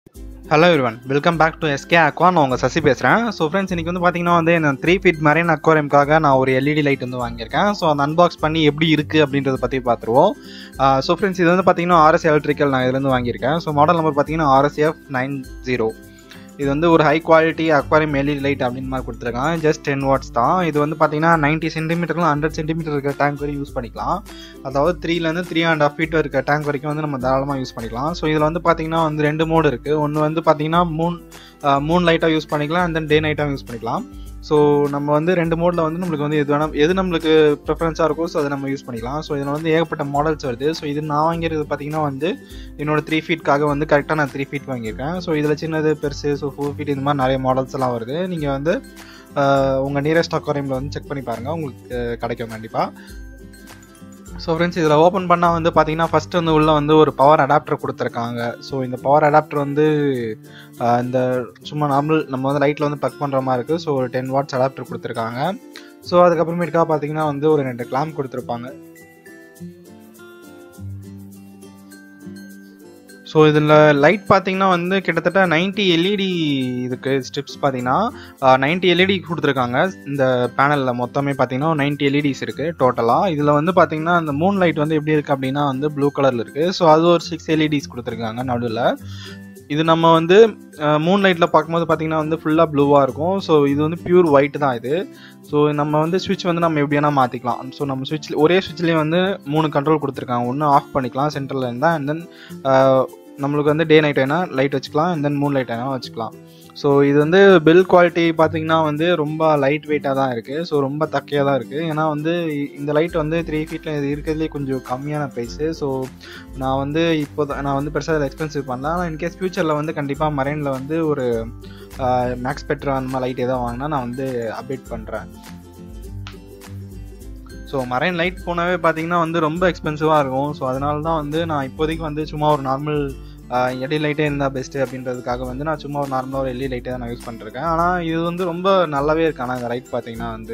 hello everyone welcome back to SK aqua நான் உங்கள் சசி பேசுகிறேன் ஸோ ஃப்ரெண்ட்ஸ் இன்றைக்கி வந்து பார்த்தீங்கன்னா வந்து இந்த த்ரீ ஃபீட் மரைன் அக்வாரியம்காக நான் ஒரு எல்இடி லைட் வந்து வாங்கியிருக்கேன் ஸோ அந்த அன்பாக்ஸ் பண்ணி எப்படி இருக்குது அப்படின்றத பற்றி பார்த்துருவோம் ஸோ ஃப்ரெண்ட்ஸ் இது வந்து பார்த்தீங்கன்னா ஆர்எஸ் எலக்ட்ரிக்கல் நான் இதுலேருந்து வாங்கியிருக்கேன் ஸோ மாடல் நம்பர் பார்த்தீங்கன்னா ஆர்எஸ்எஃப் நைன் ஜீரோ இது வந்து ஒரு high quality aquarium LED light அப்படின்னு மாதிரி கொடுத்துருக்காங்க ஜஸ்ட் டென் வாட்ஸ் தான் இது வந்து பார்த்தீங்கன்னா நைன்ட்டி சென்டிமீட்டர்லாம் ஹண்ட்ரட் சென்டிமீட்டர் இருக்க டேங்க் வரைக்கும் யூஸ் பண்ணிக்கலாம் அதாவது த்ரீலேருந்து த்ரீ அண்ட் ஆஃப் ஃபீட் இருக்க டேங்க் வரைக்கும் வந்து நம்ம தாராளமாக யூஸ் பண்ணிக்கலாம் ஸோ இதில் வந்து பார்த்தீங்கன்னா வந்து ரெண்டு மோடு இருக்குது ஒன்று வந்து பார்த்தீங்கன்னா மூன் மூன் லைட்டாக யூஸ் பண்ணிக்கலாம் அண்ட் தென் டே நைட்டாக யூஸ் பண்ணிக்கலாம் ஸோ நம்ம வந்து ரெண்டு மோடில் வந்து நம்மளுக்கு வந்து எது வேணால் எது நம்மளுக்கு ப்ரிஃபரன்ஸாக இருக்கோ ஸோ அதை நம்ம யூஸ் பண்ணிக்கலாம் ஸோ இதில் வந்து ஏகப்பட்ட மாடல்ஸ் வருது ஸோ இது நான் வாங்கியிருக்கிறது பார்த்தீங்கன்னா வந்து என்னோட த்ரீ ஃபீட்காக வந்து கரெக்டாக நான் த்ரீ ஃபீட் வாங்கியிருக்கேன் ஸோ இதில் சின்னது பெருசு ஸோ ஃபோர் ஃபீட் இந்த மாதிரி நிறைய மாடல்ஸ் எல்லாம் வருது நீங்கள் வந்து உங்கள் நியரஸ்ட் அக்வாரியமில் வந்து செக் பண்ணி பாருங்கள் உங்களுக்கு கிடைக்கும் கண்டிப்பாக ஸோ ஃப்ரெண்ட்ஸ் இதில் ஓப்பன் பண்ணால் வந்து பார்த்தீங்கன்னா ஃபஸ்ட்டு வந்து உள்ளே வந்து ஒரு பவர் அடாப்டர் கொடுத்துருக்காங்க ஸோ இந்த பவர் அடாப்டர் வந்து இந்த சும்மா நார்மல் நம்ம வந்து லைட்டில் வந்து ப்ளக் பண்ணுற மாதிரி இருக்குது ஸோ ஒரு டென் வாட்ஸ் அடாப்டர் கொடுத்துருக்காங்க ஸோ அதுக்கப்புறமேட்டுக்கா பார்த்தீங்கன்னா வந்து ஒரு ரெண்டு கிளாம்ப் கொடுத்துருப்பாங்க ஸோ இதில் லைட் பார்த்தீங்கன்னா வந்து கிட்டத்தட்ட நைன்ட்டி எல்இடி இதுக்கு ஸ்ட்ரிப்ஸ் பார்த்தீங்கன்னா நைன்ட்டி எல்இடி கொடுத்துருக்காங்க இந்த பேனலில் மொத்தமே பார்த்தீங்கன்னா நைன்ட்டி எல்இடிஸ் இருக்குது டோட்டலாக இதில் வந்து பார்த்தீங்கன்னா அந்த மூன் லைட் வந்து எப்படி இருக்குது அப்படின்னா வந்து ப்ளூ கலரில் இருக்குது ஸோ அது ஒரு சிக்ஸ் எல்இடிஸ் கொடுத்துருக்காங்க நடுவில் இது நம்ம வந்து மூன் லைட்டில் பார்க்கும்போது பார்த்தீங்கன்னா வந்து ஃபுல்லாக ப்ளூவாக இருக்கும் ஸோ இது வந்து பியூர் ஒயிட் தான் இது ஸோ நம்ம வந்து சுவிட்ச் வந்து நம்ம எப்படி வேணால் மாற்றிக்கலாம் ஸோ நம்ம சுவிட்ச் ஒரே சுவிட்ச்லேயே வந்து மூணு கண்ட்ரோல் கொடுத்துருக்காங்க ஒன்று ஆஃப் பண்ணிக்கலாம் சென்ட்ரலில் இருந்தால் அண்ட் தென் நம்மளுக்கு வந்து டே நைட் வேணால் லைட் வச்சுக்கலாம் அண்ட் தென் மூன் லைட் வேணால் வச்சுக்கலாம் ஸோ இது வந்து பில் குவாலிட்டி பார்த்தீங்கன்னா வந்து ரொம்ப லைட் வெயிட்டாக தான் இருக்குது ஸோ ரொம்ப தக்கையாக தான் இருக்குது ஏன்னா வந்து இந்த லைட் வந்து த்ரீ ஃபீட்டில் இது இருக்கிறதுலே கொஞ்சம் கம்மியான ப்ரைஸு ஸோ நான் வந்து இப்போ நான் வந்து பெருசாக இதில் எக்ஸ்பென்சிவ் பண்ணலாம் ஆனால் இன்கேஸ் ஃப்யூச்சரில் வந்து கண்டிப்பாக மரைனில் வந்து ஒரு மேக்ஸ் பெட்ரு அந்த மாதிரி லைட் எதாவது வாங்கினா நான் வந்து அப்டேட் பண்ணுறேன் ஸோ மரைன் லைட் போனாவே பார்த்தீங்கன்னா வந்து ரொம்ப எக்ஸ்பென்சிவாக இருக்கும் ஸோ அதனால தான் வந்து நான் இப்போதைக்கு வந்து சும்மா ஒரு நார்மல் எல்இ லைட்டே இருந்தால் பெஸ்ட்டு அப்படின்றதுக்காக வந்து நான் சும்மா ஒரு நார்மலாக ஒரு எல்இ லைட்டே தான் நான் யூஸ் பண்ணிருக்கேன் ஆனால் இது வந்து ரொம்ப நல்லாவே இருக்கு ஆனால் இந்த லைட் பார்த்தீங்கன்னா வந்து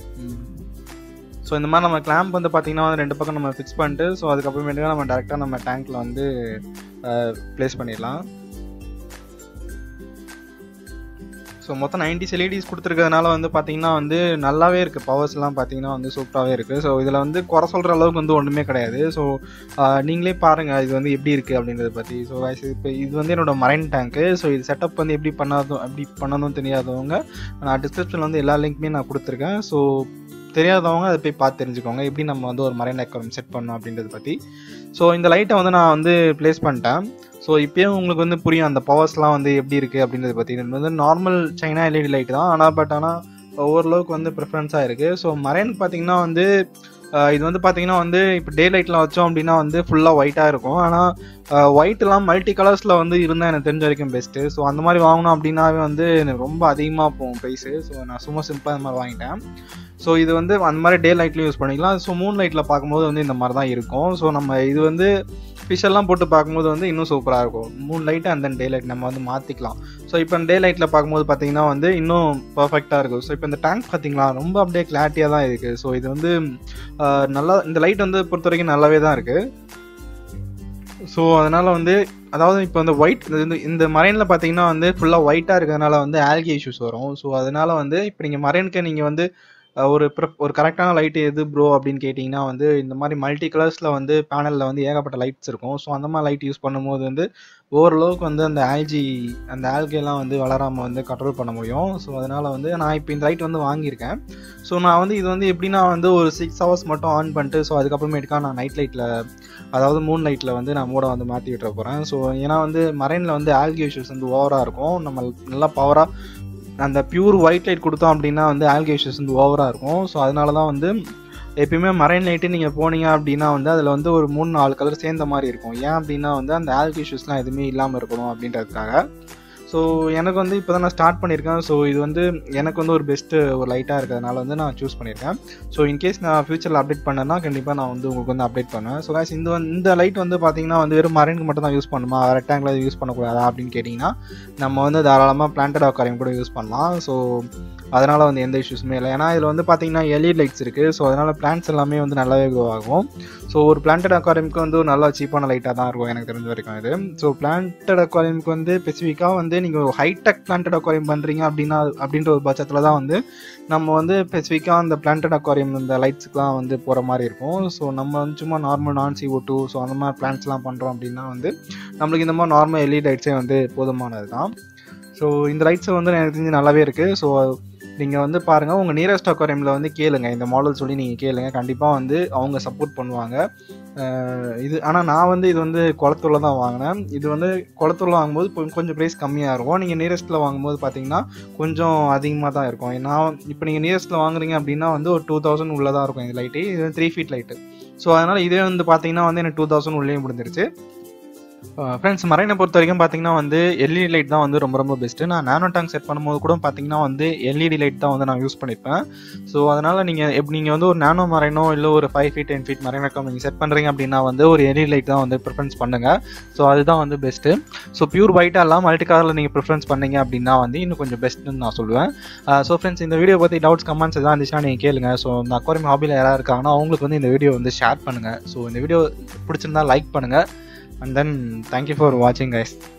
ஸோ இந்த மாதிரி நம்ம கிளாம்ப் வந்து பார்த்தீங்கன்னா வந்து ரெண்டு பக்கம் நம்ம ஃபிக்ஸ் பண்ணிட்டு ஸோ அதுக்கப்புறமேட்டுக்கு நம்ம டேரெக்டாக நம்ம டேங்க்கில் வந்து ப்ளேஸ் பண்ணிடலாம் ஸோ மொத்தம் நைன்டி எல்இடிஸ் கொடுத்துருக்கிறதுனால வந்து பார்த்தீங்கன்னா வந்து நல்லாவே இருக்குது பவர்ஸ்லாம் பார்த்தீங்கன்னா வந்து சூப்பராகவே இருக்குது ஸோ இதில் வந்து குறை சொல்கிற அளவுக்கு வந்து ஒன்றுமே கிடையாது ஸோ நீங்களே பாருங்கள் இது வந்து எப்படி இருக்குது அப்படின்றத பற்றி ஸோ இப்போ இது வந்து என்னோட மரைன் டேங்க்கு ஸோ இது செட்டப் வந்து எப்படி பண்ணாதும் எப்படி பண்ணதும் தெரியாதவங்க நான் டிஸ்கிரிப்ஷனில் வந்து எல்லா லிங்க்குமே நான் கொடுத்துருக்கேன் ஸோ தெரியாதவங்க அதை போய் பார்த்து தெரிஞ்சுக்கோங்க எப்படி நம்ம வந்து ஒரு மரைன் அக்வாரியம் செட் பண்ணோம் அப்படின்றத பற்றி ஸோ இந்த லைட்டை வந்து நான் வந்து ப்ளேஸ் பண்ணிட்டேன் ஸோ இப்போயும் உங்களுக்கு வந்து புரியும் அந்த பவர்ஸ்லாம் வந்து எப்படி இருக்குது அப்படின்றத பற்றி இது வந்து நார்மல் சைனா எல்இடி லைட் தான் ஆனால் பட் ஆனால் ஓரளவுக்கு வந்து ப்ரிஃபரன்ஸாக இருக்குது ஸோ மரைனுக்கு பார்த்தீங்கன்னா வந்து இது வந்து பார்த்தீங்கன்னா வந்து இப்போ டே லைட்டில் வச்சோம் அப்படின்னா வந்து ஃபுல்லாக ஒயிட்டாக இருக்கும் ஆனால் ஒயிட்லாம் மல்டி கலர்ஸில் வந்து இருந்தால் எனக்கு தெரிஞ்ச வரைக்கும் பெஸ்ட்டு ஸோ அந்த மாதிரி வாங்கணும் அப்படின்னாவே வந்து எனக்கு ரொம்ப அதிகமாக போகும் ப்ரைஸு ஸோ நான் சும்மா சிம்பிளாக இந்த மாதிரி வாங்கிட்டேன் ஸோ இது வந்து அந்த மாதிரி டே லைட்லையும் யூஸ் பண்ணிக்கலாம் ஸோ மூன் லைட்டில் பார்க்கும்போது வந்து இந்த மாதிரி தான் இருக்கும் ஸோ நம்ம இது வந்து ஃபிஷெல்லாம் போட்டு பார்க்கும்போது வந்து இன்னும் சூப்பராக இருக்கும் மூணு light and then day light நம்ம வந்து மாற்றிக்கலாம் ஸோ இப்போ டே லைட்டில் பார்க்கும்போது பார்த்தீங்கன்னா வந்து இன்னும் பர்ஃபெக்டாக இருக்கும் ஸோ இப்போ இந்த டேங்க் பார்த்தீங்களா ரொம்ப அப்படியே கிளாரிட்டியாக தான் இருக்குது ஸோ இது வந்து நல்லா இந்த லைட் வந்து பொறுத்த வரைக்கும் நல்லாவே தான் இருக்குது ஸோ அதனால் வந்து அதாவது இப்போ இந்த ஒயிட் இந்த இந்த மரைனில் பார்த்தீங்கன்னா வந்து ஃபுல்லாக ஒயிட்டாக இருக்கிறதுனால வந்து ஆல்கி இஷ்யூஸ் வரும் ஸோ அதனால் வந்து இப்போ நீங்கள் மரைனுக்கு நீங்கள் வந்து ஒரு ஒரு கரெக்டான லைட் எது ப்ரோ அப்படின்னு கேட்டிங்கன்னா வந்து இந்த மாதிரி மல்டி கலர்ஸில் வந்து பேனலில் வந்து ஏகப்பட்ட லைட்ஸ் இருக்கும் ஸோ அந்த மாதிரி லைட் யூஸ் பண்ணும்போது வந்து ஓரளவுக்கு வந்து அந்த ஆல்ஜி அந்த ஆல்கேலாம் வந்து வளராமல் வந்து கண்ட்ரோல் பண்ண முடியும் ஸோ அதனால் வந்து நான் இப்போ இந்த லைட் வந்து வாங்கியிருக்கேன் ஸோ நான் வந்து இது வந்து எப்படின்னா வந்து ஒரு சிக்ஸ் ஹவர்ஸ் மட்டும் ஆன் பண்ணிட்டு ஸோ அதுக்கப்புறமேட்டுக்கா நான் நைட் லைட்டில் அதாவது மூன் லைட்டில் வந்து நான் மூட வந்து மாற்றி விட்டுற போகிறேன் ஸோ ஏன்னா வந்து மரைனில் வந்து ஆல்கி இஷ்யூஸ் வந்து ஓவராக இருக்கும் நம்ம நல்லா பவராக அந்த பியூர் ஒயிட் லைட் கொடுத்தோம் அப்படின்னா வந்து ஆல்கேஷஸ் வந்து ஓவராக இருக்கும் ஸோ அதனால தான் வந்து எப்பயுமே மரைன் லைட்டு நீங்கள் போனீங்க அப்படின்னா வந்து அதில் வந்து ஒரு மூணு நாலு கலர் சேர்ந்த மாதிரி இருக்கும் ஏன் அப்படின்னா வந்து அந்த ஆல்கேஷஸ்லாம் எதுவுமே இல்லாமல் இருக்கணும் அப்படின்றதுக்காக ஸோ எனக்கு வந்து இப்போ தான் நான் ஸ்டார்ட் பண்ணியிருக்கேன் ஸோ இது வந்து எனக்கு வந்து ஒரு பெஸ்ட்டு ஒரு லைட்டாக இருக்கிறதுனால வந்து நான் சூஸ் பண்ணியிருக்கேன் ஸோ இன்கேஸ் நான் ஃபியூச்சரில் அப்டேட் பண்ணேன்னா கண்டிப்பாக நான் வந்து உங்களுக்கு வந்து அப்டேட் பண்ணுவேன் ஸோ guys இந்த வந்து இந்த லைட் வந்து பார்த்தீங்கன்னா வந்து வெறும் மரைனுக்கு மட்டும் தான் யூஸ் பண்ணுமா ரெக்டாங்கில் யூஸ் பண்ணக்கூடாதா அப்படின்னு கேட்டிங்கன்னா நம்ம வந்து தாராளமாக பிளான்டட் அக்வாரியம் கூட யூஸ் பண்ணலாம் ஸோ அதனால் வந்து எந்த இஷ்யூஸுமே இல்லை ஏன்னா இதில் வந்து பார்த்தீங்கன்னா எல்இடி லைட்ஸ் இருக்குது ஸோ அதனால் பிளான்ஸ் எல்லாமே வந்து நல்லாவே க்ரோ ஆகும் ஸோ ஒரு பிளான்டட் அக்வாரியமுக்கு வந்து ஒரு நல்ல சீப்பான லைட்டாக தான் இருக்கும் எனக்கு தெரிஞ்ச வரைக்கும் இது ஸோ பிளான்டட் அக்வாரியமுக்கு வந்து ஸ்பெசிஃபிக்காக வந்து நீங்கள் ஹைடெக் பிளான்டட் அக்வாரியம் பண்ணுறீங்க அப்படின்னா அப்படின்ற ஒரு பட்சத்தில் தான் வந்து நம்ம வந்து ஸ்பெசிஃபிக்காக அந்த பிளான்டட் அக்வாரியம் இந்த லைட்ஸுக்குலாம் வந்து போகிற மாதிரி இருக்கும் ஸோ நம்ம வந்து சும்மா நார்மல் நான் சி டூ ஸோ அந்த மாதிரி பிளான்ஸ்லாம் பண்ணுறோம் அப்படின்னா வந்து நம்மளுக்கு இந்த மாதிரி நார்மல் எல்இடி லைட்ஸே வந்து போதுமானது தான் ஸோ இந்த லைட்ஸ் வந்து எனக்கு தெரிஞ்சு நல்லாவே இருக்குது ஸோ நீங்கள் வந்து பாருங்கள் உங்கள் நியரஸ்ட் அக்வாரியமில் வந்து கேளுங்க இந்த மாடல் சொல்லி நீங்கள் கேளுங்க கண்டிப்பாக வந்து அவங்க சப்போர்ட் பண்ணுவாங்க அஹ் இது ஆனால் நான் வந்து இது வந்து குளத்தூரில் தான் வாங்கினேன் இது வந்து குளத்தூரில் வாங்கும்போது கொ- கொஞ்சம் ப்ரைஸ் கம்மியாக இருக்கும் நீங்கள் நியரஸ்ட்டில் வாங்கும்போது பார்த்தீங்கன்னா கொஞ்சம் அதிகமாக தான் இருக்கும் நான் இப்போ நீங்கள் நியரஸ்ட்டில் வாங்குறீங்க அப்படின்னா வந்து ஒரு டூ தௌசண்ட் உள்ளே தான் இருக்கும் இந்த லைட்டு இது த்ரீ ஃபீட் லைட்டு ஸோ அதனால் இதே வந்து பார்த்தீங்கன்னா வந்து எனக்கு டூ தௌசண்ட் உள்ளே முடிஞ்சிருச்சு ஃப்ரெண்ட்ஸ் மரைனை பொறுத்த வரைக்கும் பார்த்தீங்கன்னா வந்து எல்இடி லைட் தான் வந்து ரொம்ப ரொம்ப பெஸ்ட்டு நான் நானோ டேங்க் செட் பண்ணும்போது கூட பார்த்தீங்கன்னா வந்து எல்இடி லைட் தான் வந்து நான் யூஸ் பண்ணிப்பேன் ஸோ அதனால் நீங்கள் எப்படி நீங்கள் வந்து ஒரு நானோ மரைனோ இல்லை ஒரு ஃபைவ் ஃபீட் டென் ஃபீட் மரைனக்கம் நீங்கள் செட் பண்ணுறீங்க அப்படின்னா வந்து ஒரு எல்இடி லைட் தான் வந்து ப்ரிஃபரன்ஸ் பண்ணுங்கள் ஸோ அதுதான் வந்து பெஸ்ட்டு ஸோ பியூர் ஒயிட்டாக எல்லாம் மல்டி கலரில் நீங்கள் ப்ரிஃபரன்ஸ் பண்ணீங்க அப்படின்னா வந்து இன்னும் கொஞ்சம் பெஸ்ட்டுன்னு நான் சொல்லுவேன் ஸோ ஃப்ரெண்ட்ஸ் இந்த வீடியோ பற்றி டவுட்ஸ் கமெண்ட்ஸ் எதாவது இருந்துச்சுன்னா நீங்கள் கேளுங்க ஸோ இந்த அக்வாரியம் ஹாபியில் யாராவது இருக்காங்கன்னா அவங்களுக்கு வந்து இந்த வீடியோ வந்து ஷேர் பண்ணுங்கள் ஸோ இந்த வீடியோ பிடிச்சிருந்தா லைக் பண்ணுங்கள் அண்ட் தென் தேங்க்யூ ஃபார் வாட்சிங் கைஸ்